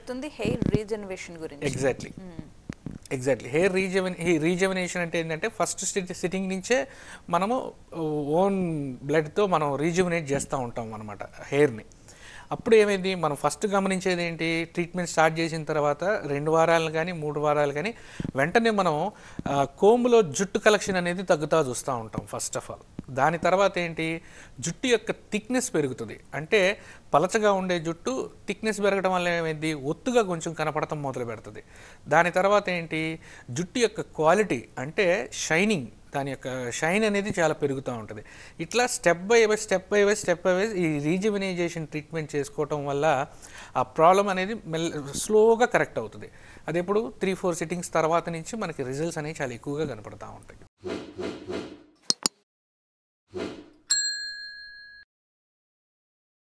చెప్తుంది hair regeneration గురించి exactly exactly hair rejuven rejuvenation అంటే ఏంటంటే ఫస్ట్ సిట్టింగ్ నుంచే మనము ఓన్ బ్లడ్తో మనం రీజువనేట్ చేస్తూ ఉంటాం అనమాట హెయిర్ని అప్పుడు ఏమైంది మనం ఫస్ట్ గమనించేది ఏంటి ట్రీట్మెంట్ స్టార్ట్ చేసిన తర్వాత రెండు వారాలు కానీ మూడు వారాలు కానీ వెంటనే మనం ఆ, కోంబులో జుట్టు కలెక్షన్ అనేది తగ్గుతా చూస్తూ ఉంటాం ఫస్ట్ ఆఫ్ ఆల్ దాని తర్వాత ఏంటి జుట్టు యొక్క థిక్నెస్ పెరుగుతుంది అంటే పలచగా ఉండే జుట్టు థిక్నెస్ పెరగడం వల్ల ఏమైంది ఒత్తుగా కొంచెం కనపడటం మొదలు పెడుతుంది దాని తర్వాత ఏంటి జుట్టు యొక్క క్వాలిటీ అంటే షైనింగ్ దాని యొక్క షైన్ అనేది చాలా పెరుగుతూ ఉంటుంది ఇట్లా step by by step by by step by by ఈ రీజిమినైజేషన్ ట్రీట్మెంట్ చేసుకోవటం వల్ల ఆ ప్రాబ్లం అనేది మెల్ స్లోగా కరెక్ట్ అవుతుంది అది ఎప్పుడు త్రీ ఫోర్ సిట్టింగ్స్ తర్వాత నుంచి మనకి రిజల్ట్స్ అనేవి చాలా ఎక్కువగా కనపడతా ఉంటాయి